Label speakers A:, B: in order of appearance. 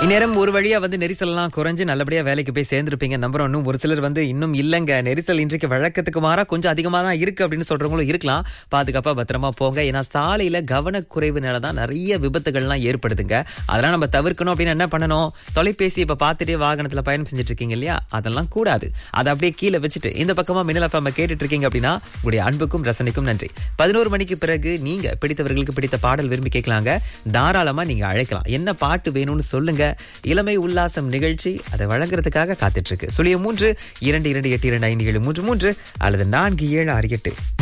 A: இந்நேரம் ஒரு வழியா வந்து நெரிசல்லாம் குறைஞ்சு நல்லபடியா வேலைக்கு போய் சேர்ந்திருப்பீங்க நம்புறோம் இன்னும் ஒரு சிலர் வந்து இன்னும் இல்லங்க நெரிசல் இன்றைக்கு வழக்கத்துக்கு மாறா கொஞ்சம் அதிகமா தான் இருக்கு அப்படின்னு சொல்றவங்களும் இருக்கலாம் பாதுகாப்பா பத்திரமா போங்க ஏன்னா சாலையில கவனக்குறைவுனால தான் நிறைய விபத்துகள்லாம் ஏற்படுதுங்க அதெல்லாம் நம்ம தவிர்க்கணும் அப்படின்னு என்ன பண்ணணும் தொலைபேசி இப்ப பார்த்துட்டே வாகனத்துல பயணம் செஞ்சுட்டு இருக்கீங்க இல்லையா அதெல்லாம் கூடாது அதை அப்படியே கீழே வச்சுட்டு இந்த பக்கமா மின்னல் எஃப்எம் கேட்டுட்டு இருக்கீங்க அப்படின்னா உங்களுடைய அன்புக்கும் ரசனைக்கும் நன்றி பதினோரு மணிக்கு பிறகு நீங்க பிடித்தவர்களுக்கு பிடித்த பாடல் விரும்பி கேட்கலாங்க தாராளமா நீங்க அழைக்கலாம் என்ன பாட்டு வேணும்னு சொல்லுங்க இளமை உல்லாசம் நிகழ்ச்சி அதை வழங்குறதுக்காக காத்துட்டு இருக்கு சுழிய மூன்று இரண்டு இரண்டு எட்டு இரண்டு ஐந்து ஏழு மூன்று மூன்று அல்லது நான்கு ஏழு ஆறு எட்டு